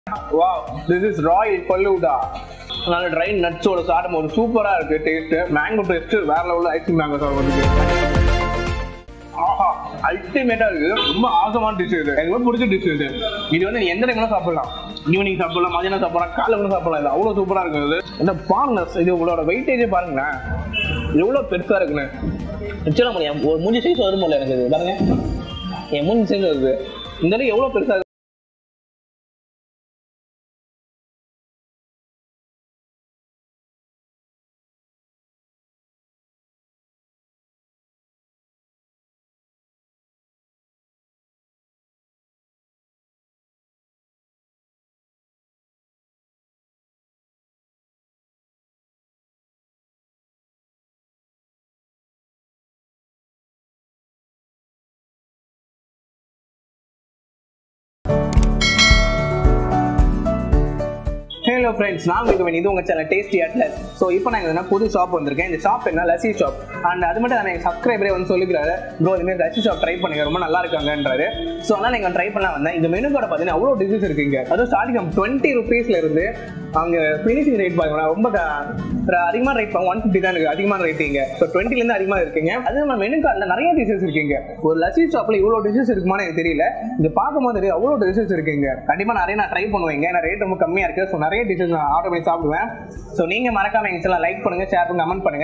வா this is Royal ஃபல்லூடா நல்ல try நட்ஸோட சாப்பிடும் ஒரு சூப்பரா இருக்கு டேஸ்ட் மேங்கோ டேஸ்ட் வேற லெவலில் ஐஸ்கிரீம் மேங்கோ சாப்பிடுறதுக்கு ஆஹா அல்டிமேட்டா இருக்கு ரொம்ப ஆசமான டிஷ் இது எனக்கு ரொம்ப பிடிச்ச டிஷ் இது இது வந்து நீ எந்த டைம்ல சாப்பிடலாம் ஈவினிங் சாப்பிடலாம் மதியானம் சாப்பிடலாம் காலை கூட சாப்பிடலாம் இது அவ்வளவு சூப்பரா இருக்கு இது இந்த பாருங்க இது உங்களோட வெயிட்டேஜே பாருங்களேன் எவ்வளவு பெருசா இருக்குன்னு நிச்சயம் முடியும் ஒரு மூஞ்சி சைஸ் வரும் போல எனக்கு இது பாருங்க என் மூஞ்சி சைஸ் வருது இந்த அளவுக்கு எவ்வளவு பெருசா இருக்கு ஹலோ ஃப்ரெண்ட்ஸ் நான் உங்களுக்கு இது உங்க சேனல் டேஸ்டி அட்லஸ் ஸோ இப்போ நான் என்ன புது ஷாப் வந்திருக்கேன் இந்த ஷாப் என்ன லசி ஷாப் அண்ட் அது மட்டும் நான் எங்கள் சப்ஸ்கிரைபரே வந்து சொல்லிக்கிறாரு ப்ரோ இதுமாதிரி லசி ஷாப் ட்ரை பண்ணுங்க ரொம்ப நல்லா இருக்காங்கன்றாரு ஸோ அதனால் நீங்கள் ட்ரை பண்ணலாம் வந்தேன் இந்த மெனு கார்டை பார்த்தீங்கன்னா அவ்வளோ டிஷஸ் இருக்குங்க அதுவும் ஸ்டார்டிங் டுவெண்ட்டி ருபீஸ்ல இருந்து அங்கே ஃபினிஷிங் ரேட் பாருங்க ரொம்ப க- ஒரு அதிகமான ரேட் பாருங்க ஒன் ஃபிஃப்டி தான் இருக்கு அதிகமான ரேட்டிங்க ஸோ டுவெண்ட்டிலேருந்து அதிகமாக இருக்குங்க அது நம்ம மெனு கார்டில் நிறைய டிஷஸ் இருக்குங்க ஒரு லசி ஷாப்பில் இவ்வளோ டிஷஸ் இருக்குமான்னு எனக்கு தெரியல இது பார்க்கும்போது தெரியும் அவ்வளோ டிஷஸ் இருக்குங்க கண்டிப்பாக நிறைய நான் ட்ரை பண்ணுவேங்க ஏன்னா ரேட் ரொம்ப கம்மியாக இருக்கு ஸோ நிறைய டிஷஸ் நான் ஆர்டர் பண்ணி சாப்பிடுவேன் ஸோ நீங்கள் மறக்காம எங்க சேனல் லைக் பண்ணுங்க ஷேர் பண்ணுங்க கமெண்ட் பண்ணுங்க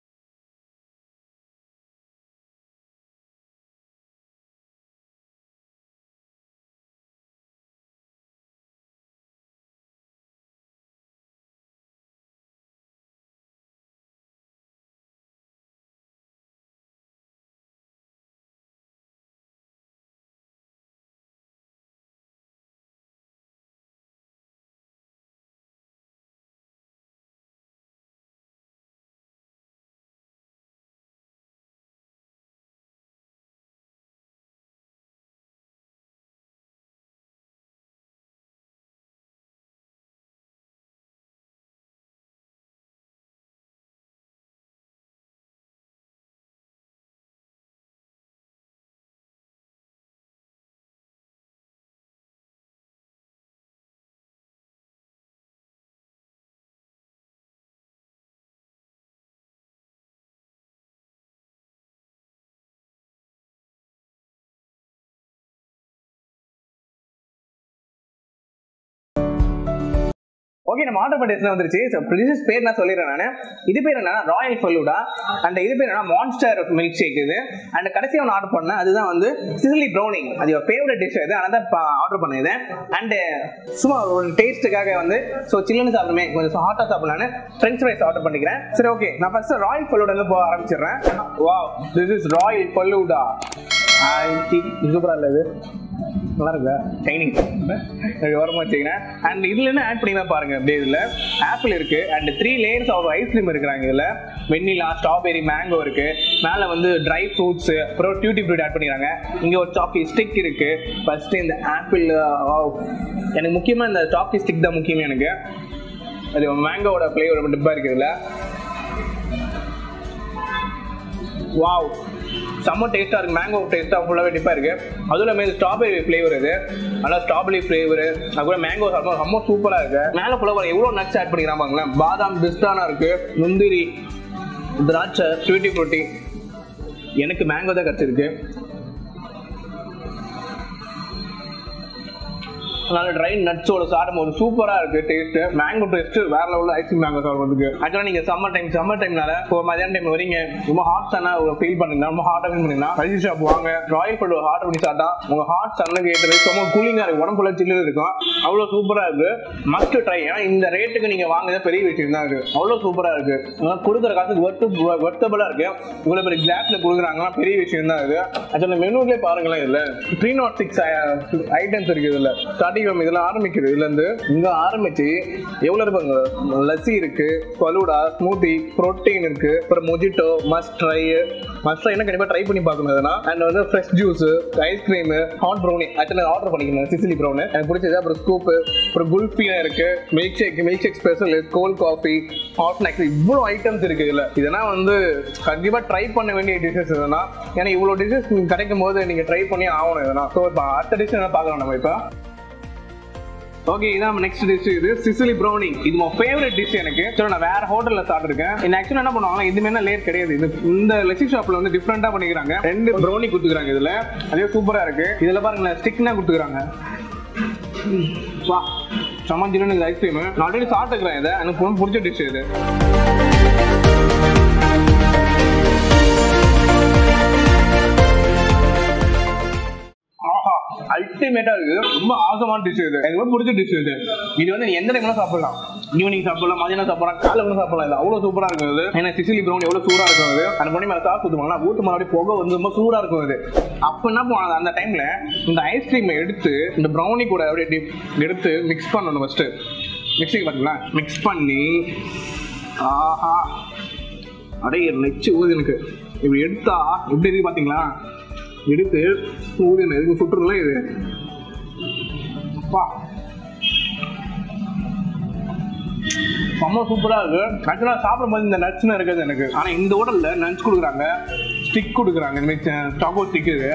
ஓகே நம்ம ஆர்டர் பண்ணி வந்துருச்சு ஸோ டிஷஸ் பேர் நான் சொல்லிடுறேன் நான் இது பேர் என்ன ராயல் ஃபலூடா அண்ட் இது பேர் என்ன மான்ஸ்டர் மில்க் ஷேக் இது அண்ட் கடைசியாக ஒன்று ஆர்டர் பண்ணேன் அதுதான் வந்து சிசிலி ப்ரௌனிங் அது ஒரு ஃபேவரட் டிஷ் இது ஆனால் தான் ஆர்டர் பண்ணது அண்டு சும்மா ஒரு டேஸ்ட்டுக்காக வந்து ஸோ சில்லுன்னு சாப்பிடுமே கொஞ்சம் ஹாட்டாக சாப்பிடலான்னு ஃப்ரெஞ்ச் ஃப்ரைஸ் ஆர்டர் பண்ணிக்கிறேன் சரி ஓகே நான் ஃபர்ஸ்ட் ராயல் ஃபலூடா போக ஆரம்பிச்சிடுறேன் வா திஸ் இஸ் ராயல் ஃபலூடா சூப்பராக இல்லை இது நல்லா இருக்கா டைனிங் ஓரமாக வச்சுக்கிறேன் அண்ட் இதுல என்ன ஆட் பண்ணினா பாருங்க அப்படியே இதில் ஆப்பிள் இருக்கு and three layers of ice cream இருக்கிறாங்க இதில் வெண்ணிலா ஸ்ட்ராபெரி மேங்கோ இருக்கு மேலே வந்து ட்ரை ஃப்ரூட்ஸ் அப்புறம் டியூட்டி ஃப்ரூட் ஆட் பண்ணிடுறாங்க இங்கே ஒரு சாக்கி ஸ்டிக் இருக்கு ஃபர்ஸ்ட் இந்த ஆப்பிள் எனக்கு முக்கியமாக இந்த சாக்கி ஸ்டிக் தான் முக்கியம் எனக்கு அது மேங்கோவோட ஃப்ளேவர் டிப்பாக இருக்கு இதில் வாவ் செம்ம டேஸ்ட்டாக இருக்கு மேங்கோ டேஸ்ட்டாக ஃபுல்லாகவே டிப்பாக இருக்கு அதுவும் இல்லாமல் இது ஸ்ட்ராபெரி ஃப்ளேவர் இது நல்லா ஸ்ட்ராபெரி ஃப்ளேவர் அதுக்கூட மேங்கோ சாப்பிடும் ரொம்ப சூப்பராக இருக்கு மேலே ஃபுல்லாக எவ்வளோ நட்ஸ் ஆட் பண்ணிக்கிறான் பாருங்களேன் பாதாம் பிஸ்தானா இருக்கு முந்திரி திராட்சை ஸ்வீட்டி ஃப்ரூட்டி எனக்கு மேங்கோ தான் கிடச்சிருக்கு நல்ல ட்ரை நட்ஸோட சாப்பிடும் ஒரு சூப்பரா இருக்கு டேஸ்ட் மேங்கோ டேஸ்ட் வேற லெவலில் ஐஸ்கிரீம் மேங்கோ சாப்பிடுறதுக்கு ஆக்சுவலாக நீங்க சம்மர் டைம் சம்மர் டைம்னால இப்போ மதியான டைம் வரீங்க ரொம்ப ஹாட் சன்னா ஃபீல் பண்ணீங்கன்னா ரொம்ப ஹாட்டாக ஃபீல் பண்ணீங்கன்னா ஐஸ் ஷாப் வாங்க ராயல் ஃபுட் ஹாட் பண்ணி சாப்பிட்டா உங்க ஹாட் சன்னுக்கு ஏற்றது ரொம்ப கூலிங்கா இருக்கு உடம்புல சில்லு இருக்கும் அவ்வளோ சூப்பரா இருக்கு மஸ்ட் ட்ரை ஏன்னா இந்த ரேட்டுக்கு நீங்க வாங்குறது பெரிய விஷயம் தான் இருக்கு அவ்வளோ சூப்பரா இருக்கு ஆனா கொடுக்குற காசுக்கு ஒர்த்து ஒர்த்தபிளா இருக்கு இவ்வளவு பெரிய கிளாஸ்ல கொடுக்குறாங்கன்னா பெரிய விஷயம் தான் இது ஆக்சுவலாக மெனுலே பாருங்களேன் இதுல த்ரீ நாட் சிக்ஸ் ஐட்டம்ஸ் இருக்கு இதுல ஸ்டார்டிங் இதெல்லாம் ஆரம்பிக்குது இதுல இருந்து இங்க ஆரம்பிச்சு எவ்வளவு இருப்பாங்க லஸ்ஸி இருக்கு ஃபலூடா ஸ்மூத்தி புரோட்டீன் இருக்கு அப்புறம் mojito must try must try கண்டிப்பா ட்ரை பண்ணி பார்க்கணும் இதெல்லாம் அண்ட் வந்து fresh juice ice cream hot brownie ஆக்சுவலாக ஆர்டர் பண்ணிக்கணும் சிசிலி ப்ரௌன் எனக்கு பிடிச்சது அப்புறம் ஸ்கூப் அப்புறம் குல்ஃபியா இருக்கு milk shake milk shake special cold coffee hot snacks இவ்வளோ ஐட்டம்ஸ் இருக்கு இதுல இதெல்லாம் வந்து கண்டிப்பா ட்ரை பண்ண வேண்டிய டிஷஸ் இதெல்லாம் ஏன்னா இவ்வளோ டிஷஸ் கிடைக்கும் போது நீங்க ட்ரை பண்ணி ஆகணும் இதெல்லாம் ஸோ இப்போ அடுத்த டிஷ் என்ன பார்க்கலாம் நம்ம இப்போ ஓகே இதான் நெக்ஸ்ட் டிஷ் இது சிசிலி ப்ரௌனி இது உங்க ஃபேவரட் டிஷ் எனக்கு சரி நான் வேற ஹோட்டல்ல சாப்பிட்டுருக்கேன் இந்த ஆக்சுவலா என்ன பண்ணுவாங்க இதுமே லேட் கிடையாது இது இந்த லெசி ஷாப்ல வந்து டிஃப்ரெண்டா பண்ணிக்கிறாங்க ரெண்டு ப்ரௌனி கொடுத்துக்கிறாங்க இதுல அதே சூப்பரா இருக்கு இதுல பாருங்களேன் ஸ்டிக்னா கொடுத்துக்கிறாங்க வா செம்ம ஜில்லுன்னு ஐஸ்கிரீம் நான் ஆல்ரெடி சாப்பிட்டுக்கிறேன் இதை எனக்கு ரொம்ப பிடிச்ச டிஷ் இது அல்டிமேட்டா இருக்கு ரொம்ப ஆசமான டிஷ் இது எனக்கு ரொம்ப பிடிச்ச டிஷ் இது இது வந்து நீ எந்த டைம்ல சாப்பிடலாம் ஈவினிங் சாப்பிடலாம் மதியானம் சாப்பிடலாம் காலை கூட சாப்பிடலாம் இது அவ்வளவு சூப்பரா இருக்கும் இது ஏன்னா சிசிலி ப்ரௌன் எவ்வளவு சூடா இருக்கும் இது அந்த பண்ணி மேல சாப்பிட்டு ஊத்துவாங்களா ஊத்து மாதிரி புகை வந்து ரொம்ப சூடா இருக்கும் இது அப்ப என்ன பண்ணுவாங்க அந்த டைம்ல இந்த ஐஸ்கிரீமை எடுத்து இந்த ப்ரௌனி கூட அப்படியே dip எடுத்து மிக்ஸ் பண்ணணும் ஃபர்ஸ்ட் மிக்சிங் பாத்தீங்களா மிக்ஸ் பண்ணி ஆஹா அடைய நெச்சு ஊது எனக்கு இப்படி எடுத்தா எப்படி இருக்கு பாத்தீங்களா எடுத்து ஊது எதுக்கு சுட்டுறல இது அப்பா செம்ம சூப்பரா இருக்கு ஆக்சுவலா சாப்பிடும்போது இந்த நட்ஸ்னு இருக்குது எனக்கு ஆனா இந்த ஹோட்டல்ல நட்ஸ் கொடுக்குறாங்க ஸ்டிக் கொடுக்குறாங்க இந்த சாக்கோ ஸ்டிக் இது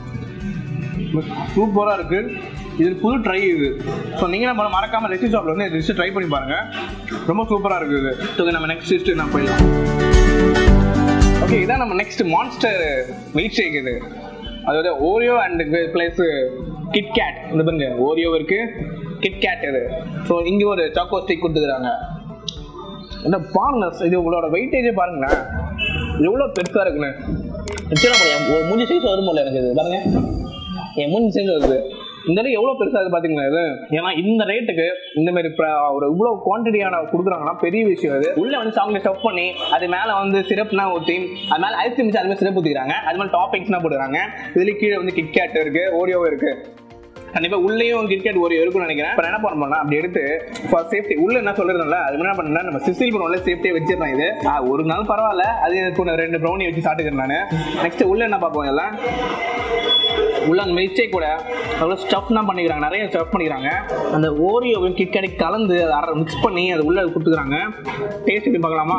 சூப்பரா இருக்கு இது புது ட்ரை இது ஸோ நீங்க நம்ம மறக்காம ரெசி ஷாப்ல வந்து டிஷ் ட்ரை பண்ணி பாருங்க ரொம்ப சூப்பரா இருக்கு இது ஸோ நம்ம நெக்ஸ்ட் டிஷ் நான் போயிடலாம் ஓகே இதான் நம்ம நெக்ஸ்ட் மான்ஸ்டர் மில்க் ஷேக் இது அதாவது Oreo and plus Kit Kat இந்த பாருங்க ஓரியோ இருக்கு கிட் கேட் இது ஸோ இங்க ஒரு சாக்கோ ஸ்டிக் கொடுத்துக்கிறாங்க என்ன பாருங்க இது உங்களோட வெயிட்டேஜே பாருங்களேன் எவ்வளோ பெருசா இருக்குன்னு நிச்சயம் பண்ணி ஒரு மூஞ்சி சைஸ் வரும் போல எனக்கு இது பாருங்க என் மூஞ்சி சைஸ் வருது இந்த அளவு எவ்வளோ பெருசா இருக்கு பாத்தீங்களா இது ஏன்னா இந்த ரேட்டுக்கு இந்த மாதிரி ப- ஒரு இவ்வளோ குவான்டிட்டியான கொடுக்குறாங்கன்னா பெரிய விஷயம் இது உள்ள வந்து சாக்லேட் ஸ்டஃப் பண்ணி அது மேல வந்து சிரப்னா ஊற்றி அது மேல ஐஸ்கிரீம் வச்சு அது மாதிரி சிரப் ஊற்றிக்கிறாங்க அது மாதிரி டாப்பிங்ஸ்னா போடுறாங்க இதுல கீழே வந்து கிட்கேட் இருக்கு ஓரியோ இருக்கு கண்டிப்பா உள்ளேயும் கிரிக்கெட் ஒரு இருக்கும்னு நினைக்கிறேன் இப்போ என்ன பண்ணோம்னா அப்படி எடுத்து ஃபார் சேஃப்டி உள்ள என்ன சொல்றதுல அது என்ன பண்ணா நம்ம சிசில் பண்ணுவோம்ல சேஃப்டியா வச்சிருந்தேன் இது ஆ, ஒரு நாள் பரவாயில்ல அது எனக்கு ஒரு ரெண்டு ப்ரௌனி வச்சு சாப்பிட்டுக்கிறேன் நான் நெக்ஸ்ட் உள்ள என்ன பார்ப்போம் எல்லாம் உள்ள அந்த மில்க் கூட அவ்வளோ ஸ்டஃப் தான் பண்ணிக்கிறாங்க நிறைய ஸ்டஃப் பண்ணிக்கிறாங்க அந்த ஓரியோவையும் கிட்கேட்டை கலந்து அதை மிக்ஸ் பண்ணி அது உள்ள கொடுத்துக்கிறாங்க டேஸ்ட் எப்படி பார்க்கலாமா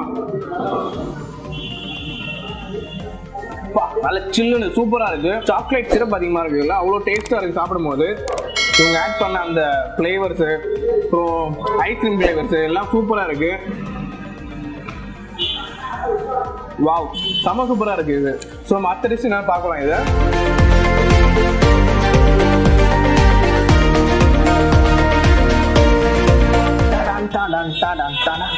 அப்பா, நல்ல சில்லுன்னு சூப்பரா இருக்கு சாக்லேட் சிரப் அதிகமா இருக்குல்ல அவ்வளோ டேஸ்டா இருக்கு சாப்பிடும்போது இவங்க ஆட் பண்ண அந்த ஃப்ளேவர்ஸ் அப்புறம் ஐஸ்கிரீம் ஃப்ளேவர்ஸ் எல்லாம் சூப்பரா இருக்கு வாவ் செம சூப்பரா இருக்கு இது ஸோ நம்ம அடுத்த டிஷ் என்ன பார்க்கலாம் இதை டாடான், டாடான், டாடான், டாடான்.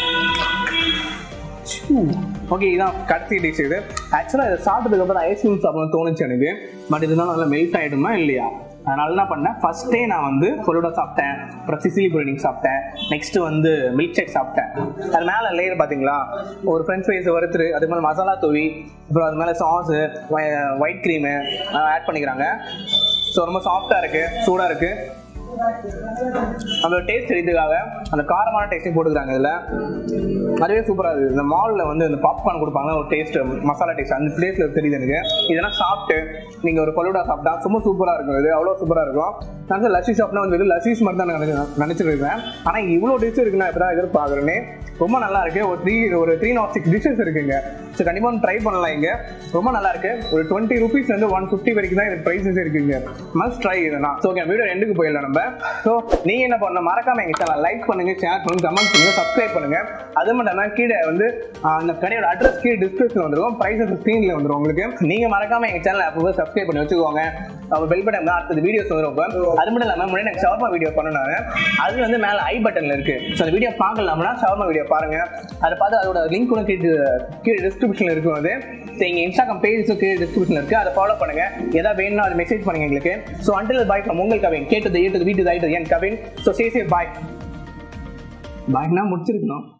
ஓகே இதான் கடைசி டிஷ் இது ஆக்சுவலாக இதை சாப்பிட்டதுக்கு அப்புறம் ஐஸ்கிரீம் சாப்பிடணும்னு தோணுச்சு எனக்கு பட் இதனால நல்லா மெல்ட் ஆயிடுமா இல்லையா அதனால என்ன பண்ணேன் ஃபர்ஸ்டே நான் வந்து பொரோட்டா சாப்பிட்டேன் அப்புறம் சிசிலி புரினிங் சாப்பிட்டேன் நெக்ஸ்ட் வந்து மில்க் ஷேக் சாப்பிட்டேன் அது மேலே லேயர் பார்த்தீங்களா ஒரு ஃப்ரெஞ்ச் ஃப்ரைஸ் வறுத்துரு அது மேலே மசாலா தூவி அப்புறம் அது மேலே சாஸு ஒயிட் க்ரீமு ஆட் பண்ணிக்கிறாங்க ஸோ ரொம்ப சாஃப்டாக இருக்குது சூடாக இருக்குது அந்த டேஸ்ட் தெரியுதுக்காக அந்த காரமான டேஸ்ட்டையும் போட்டுக்கிறாங்க இதுல அதுவே சூப்பரா இருக்கு இந்த மால்ல வந்து இந்த பாப்கார்ன் கொடுப்பாங்க ஒரு டேஸ்ட் மசாலா டேஸ்ட் அந்த டேஸ்ட்ல தெரியுது எனக்கு இதெல்லாம் சாப்பிட்டு நீங்க ஒரு பலூடா சாப்பிட்டா ரொம்ப சூப்பரா இருக்கும் இது அவ்வளவு சூப்பரா இருக்கும் நான் வந்து லஸ்ஸி ஷாப்னா வந்து இது லஸ்ஸிஸ் மட்டும் தான் நான் நினைச்சு- நினைச்சிட்டு இருக்கேன் ஆனா இவ்வளவு டிஷ் இருக்கு நான் இப்பதான் எதிர்பார்க்கறேனே ரொம்ப நல்லா இருக்கு ஒரு த்ரீ ஒரு த்ரீ நாட் சிக்ஸ் டிஷ்ஷஸ் இருக்குங்க ஸோ கண்டிப்பா ட்ரை பண்ணலாம் இங்க ரொம்ப நல்லா இருக்கு ஒரு டுவெண்ட்டி ருபீஸ் வந்து ஒன் ஃபிஃப்டி வரைக்கும் தான் இது ப்ரைஸஸ் இருக்குங்க மஸ்ட் ட்ரை இதுனா ஸோ ஓகே வீடியோ எண்டுக்கு போயிடலாம் நம்ம ஸோ நீங்க என்ன பண்ணணும் மறக்காம எங்க சேனல் லைக் பண்ணுங்க ஷேர் பண்ணுங்க கமெண்ட் பண்ணுங்க சப்ஸ்கிரைப் பண்ணுங்க அது மட்டும் இல்லாம கீழே வந்து ஆஹ், இந்த கடையோட அட்ரஸ் கீழே டிஸ்கிரிப்ஷன் வந்துருக்கும் ப்ரைஸஸ் ஸ்க்ரீன்ல வந்துரும் உங்களுக்கு நீங்க மறக்காம எங்க சேனல் அப்போ சப்ஸ்கிரைப் பண்ணி வச்சுக்கோங்க அவங்க பெல் பட்டன் தான் அடுத்தது வீடியோஸ் வந்துரும் இப்போ. அது மட்டும் இல்லாம முன்னாடி எனக்கு ஷவர்மா வீடியோ பண்ணணும் அது வந்து மேல ஐ பட்டன்ல இருக்கு ஸோ அந்த வீடியோ பார்க்கலாம்னா ஷவர்மா வீடியோ பாருங்க அதை பார்த்து அதோட லிங்க் கூட கீழே கீழே டிஸ்கிரிப்ஷன்ல இருக்கும் அது ஸோ எங்க இன்ஸ்டாகிராம் பேஜ் கீழே டிஸ்கிரிப்ஷன்ல இருக்கு அதை ஃபாலோ பண்ணுங்க ஏதாவது வேணும்னா அது மெசேஜ் பண்ணுங்க எங்களுக்கு ஸோ அண்டில் பாய் ஃப்ரம் உங்கள் கவின் கேட்டது ஏட்டது வீட்டு ஆயிட்டது என் கவின் ஸோ சேசியர் பாய் பாய்னா முடிச்சிருக்கணும்